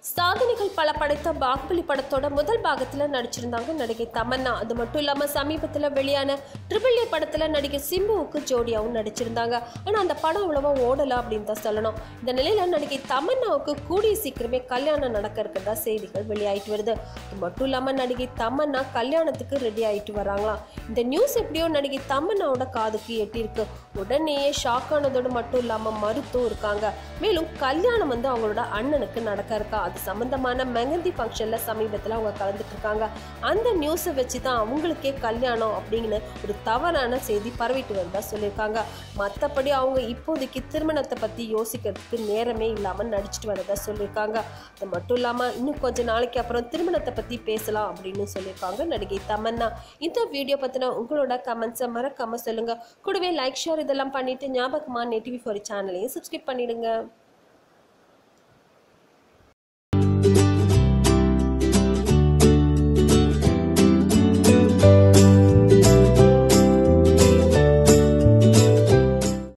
சாதனைகள் பல படைத்த பாகுபலி படத்தோட முதல் பாகத்தில் நடிச்சிருந்தாங்க நடிகை தமன்னா அது மட்டும் இல்லாமல் சமீபத்தில் வெளியான ட்ரிபிள் ஏ படத்தில் நடிகை சிம்புவுக்கு ஜோடியாகவும் நடிச்சிருந்தாங்க ஆனால் அந்த படம் அவ்வளோவா ஓடலை அப்படின்னு தான் சொல்லணும் இந்த நிலையில் நடிகை தமன்னாவுக்கு கூடிய சீக்கிரமே கல்யாணம் நடக்க இருக்கிறதா செய்திகள் வெளியாயிட்டு வருது அது மட்டும் இல்லாமல் நடிகை தமன்னா கல்யாணத்துக்கு ரெடி ஆயிட்டு வராங்களாம் இந்த நியூஸ் எப்படியோ நடிகை தமன்னாவோட காதுக்கு எட்டியிருக்கு உடனேயே ஷாக் ஆனதோடு மட்டும் இல்லாமல் மறுத்தும் இருக்காங்க மேலும் கல்யாணம் வந்து அவங்களோட அண்ணனுக்கு நடக்க இருக்கா அது சம்பந்தமான மெகந்தி ஃபங்க்ஷனில் சமீபத்தில் அவங்க கலந்துட்டு இருக்காங்க அந்த நியூஸை வச்சு தான் அவங்களுக்கே கல்யாணம் அப்படிங்கிற ஒரு தவறான செய்தி பரவிட்டு வருதா சொல்லியிருக்காங்க மற்றபடி அவங்க இப்போதைக்கு திருமணத்தை பற்றி யோசிக்கிறதுக்கு நேரமே இல்லாமல் நடிச்சிட்டு வரதா சொல்லியிருக்காங்க அது மட்டும் இல்லாமல் இன்னும் கொஞ்ச நாளைக்கு அப்புறம் திருமணத்தை பற்றி பேசலாம் அப்படின்னு சொல்லியிருக்காங்க நடிகை தமன்னா இந்த வீடியோ பற்றின உங்களோட கமெண்ட்ஸை மறக்காமல் சொல்லுங்கள் கூடவே லைக் ஷேர் இதெல்லாம் பண்ணிவிட்டு ஞாபகமாக நெட்டிவி ஃபார் சேனலையும் சப்ஸ்கிரைப் பண்ணிடுங்க